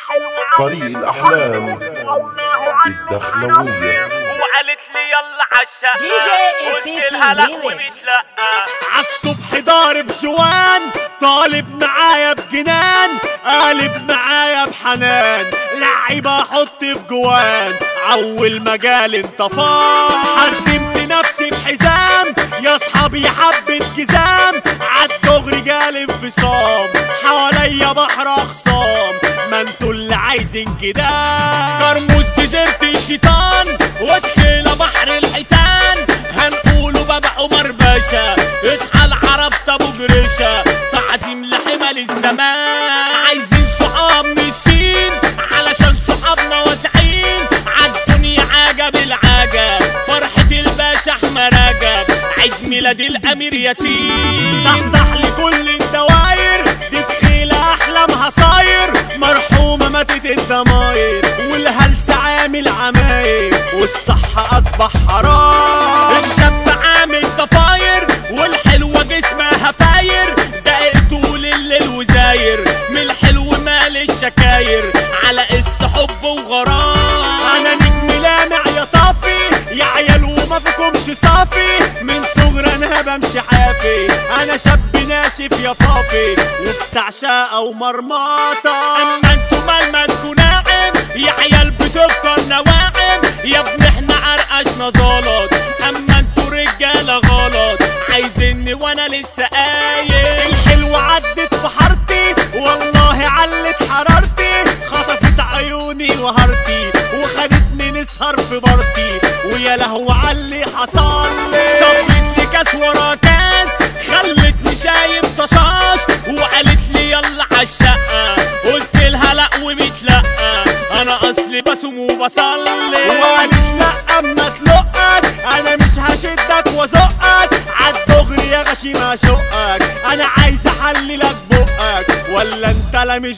فريق الأحلام الدخلوية وقالت لي يلا عالشقة دي جي قلت السيسي لها لا ريميكس. ومتلقى عالصبح ضارب جوان طالب معايا بجنان قالب معايا بحنان لعيبة احط في جوان عول مجال انطفاه حزمت نفسي بحزام يا اصحابي حبة جزام عالدغري جال انفصام حواليا بحر اخصام ما انتوا اللي عايزين كده كرموز جزيرة الشيطان ودخيلة بحر الحيتان هنقوله بابا عمر باشا اصحى العرب ابو جريشة تعظيم لحمل الزمان عايزين صحاب مشين علشان صحابنا واسعين عالدنيا عجب العجب فرحة الباشا احمد رجب عيد ميلاد الامير ياسين صحصح لكل الدواير دي تخيلة احلامها صاير مرحومة ماتت الضماير والهلس عامل عماير والصحة اصبح حرام الشاب عامل ضفاير والحلوة جسمها فاير دقيق طول الليل وزاير من الحلو مال الشكاير على قص حب وغرام انا نجم لامع يا طافي يا عيال وما فيكمش صافي من صغر انا بمشي حافي انا شاب ناشف يا فافي وبتاع شقة ومرمطة اما انتوا ملمسكوا ناعم يا عيال بتفطر نواعم يا ابني احنا عرقشنا زلط اما انتوا رجالة غلط عايزيني وانا لسه قايم الحلوة عدت في حارتي والله علت حرارتي خطفت عيوني وهرتي وخدتني نسهر في بارتي ويا لهو علي حصل لي صبت لي كاس ورا كاس خلتني شايب طشاش وقالت لي يلا عالشقة قلت لها لا ومتلقى انا اصلي بصوم وبصلي وقالت لا اما تلقك انا مش هشدك وازقك عالدغري يا غشيم اشقك انا عايز احللك بقك ولا انت لا مش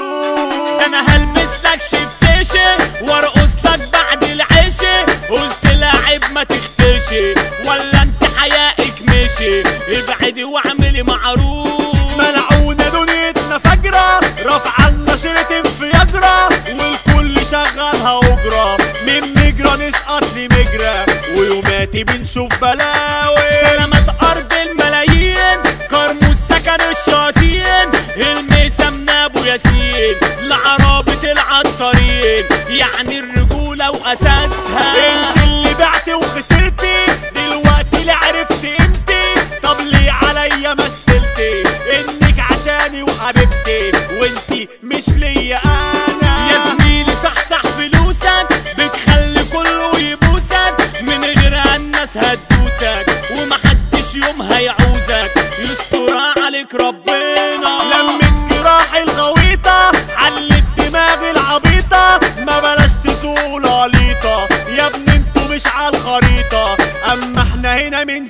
بتشوف انا هلبس لك شفتشي وارقص لك بعد العشي قلت لا عيب ما تختشي ولا انت حيائك مشي ابعدي واعملي معروف منعونا دنيتنا فجرة رافعة نشرة انفجرة والكل شغالها أجرة من مجرى نسقط لمجرى ويوماتي بنشوف بلاوي سلامات أرض الملايين كرموز سكن الشاطين الميسم ابو ياسين لعرابة العطارين يعني الرجولة وأساسها انت اللي بعتي وخسرتي دلوقتي اللي عرفت قيمتي طب ليه عليا مثلتي انك عشاني وحبيبتي وانتي مش ليا انا يا زميلي صحصح فلوسك بتخلي كله يبوسك من غيرها الناس هتدوسك ومحدش يوم هيعوزك يستر عليك ربنا لمت جراحي الغويطة حلت دماغي العبيطة ما بلاش تسوق لاليطة يا ابني انتوا مش عالخريطة اما احنا هنا من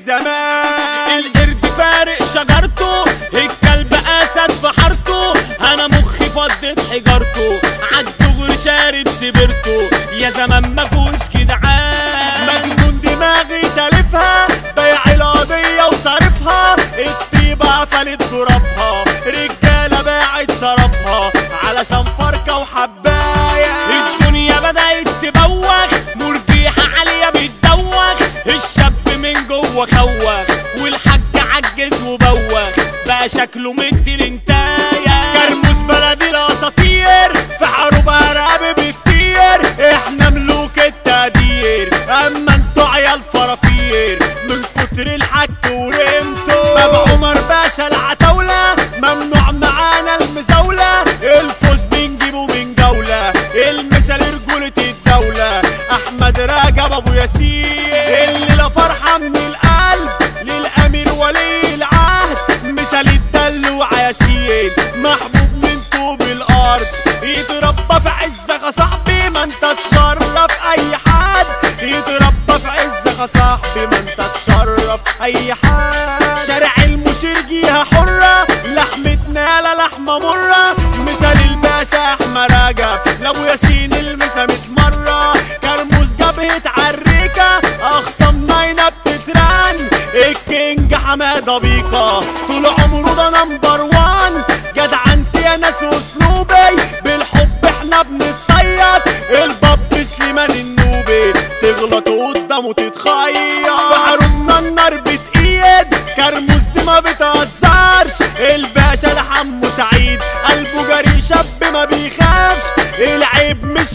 زمان القرد فارق شجرته الكلب اسد في حارته انا مخي فضت حجارته عالدغري شارب سبرته يا زمان ما فيهوش جدعان مجنون دماغي تالفها بيع القضية وصارفها الطيبة قفلت ظرفها رجالة باعت شرفها علشان فركة وحباية الدنيا بدأت تبوخ مرجيحة عالية بتدوخ الشاب من جوه خوخ والحاج عجز وبوخ بقى شكله مثل انتايا كرموز بلدي الاساطير في حروبها رقاب بكتير احنا ملوك التقدير اما انتوا عيال فرافير من كتر الحك ورمتو بابا عمر باشا العتاولة ممنوع معانا المزاولة الفوز بنجيبه من جولة المثال رجولة الدولة احمد رجب ابو ياسين اللي لا فرحة من القلب للامير ولي العهد مثال الدل وعياسين محبوب من طوب الارض يتربى في عزك يا صاحبي ما انت تشرف اي حد يتربى في عزك يا صاحبي ما انت تشرف اي حد شارع المشير جيها حرة لحمتنا لا لحمة مرة مثال الباشا احمد رجب لابو ياسين المسا مرة كرموز جبهة عريكة اخصم ناينة بتترن الكينج حمادة بيكا طول عمره ده نمبر وان جدع انت يا ناس واسلوبي بالحب احنا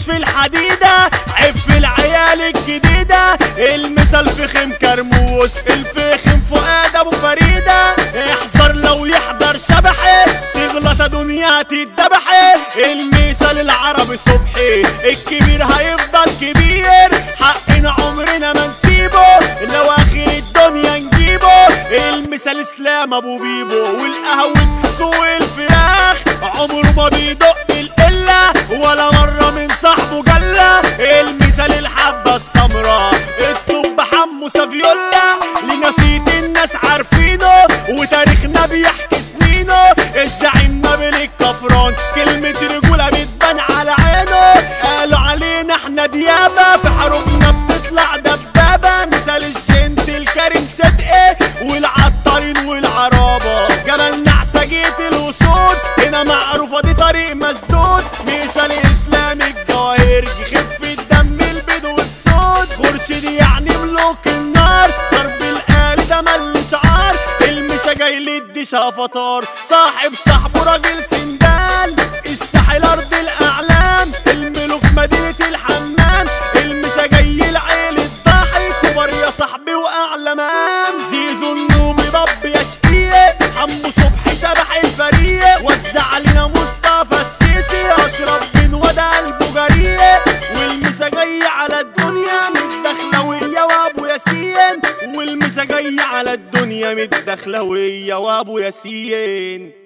في الحديدة عيب في العيال الجديدة المثل فخم كرموس الفخم فؤاد ابو فريدة احذر لو يحضر شبحي تغلط دنيا تتدبحي المثل العربي صبحي الكبير هيفضل كبير حقنا عمرنا ما نسيبه لو اخر الدنيا نجيبه المثل اسلام ابو بيبو والقهوة سوق الفراخ عمره ما بيدق القلة ولا مرة من صاحبه جلة المثل الحبة السمراء الطب حمو سافيولا لنسيت الناس عارفينه وتاريخنا بيحكي سنينه الزعيم نبيل الكفران كلمة رجولة بتبان على عينه قالوا علينا احنا ديابة في حروبنا بتطلع دبابة مثال الجنت الكريم صدقي والعطارين والعرابة جبل نعسة جيت الوصول هنا معروفة دي طريق مسدود مثال اسلامي الجواهر خف الدم البيض والسود خورشيد يعني ملوك النار ضرب الآل ده مل شعار المسا جاي للدي شفطار صاحب صاحبه راجل سندال الساحل ارض الاعلام الملوك مدينة الحمام المسا جاي العيل الضاحي كبر يا صاحبي واعلى مقام زيزو النومي باب يا شقية حمو صبحي شبح الفريق وزع علينا مصطفى السيسي اشرف بن ودا قلبه جريء والمسا جاي على الدنيا متدخلوية وابو ياسين والمسا جاي على الدنيا متدخلوية وابو ياسين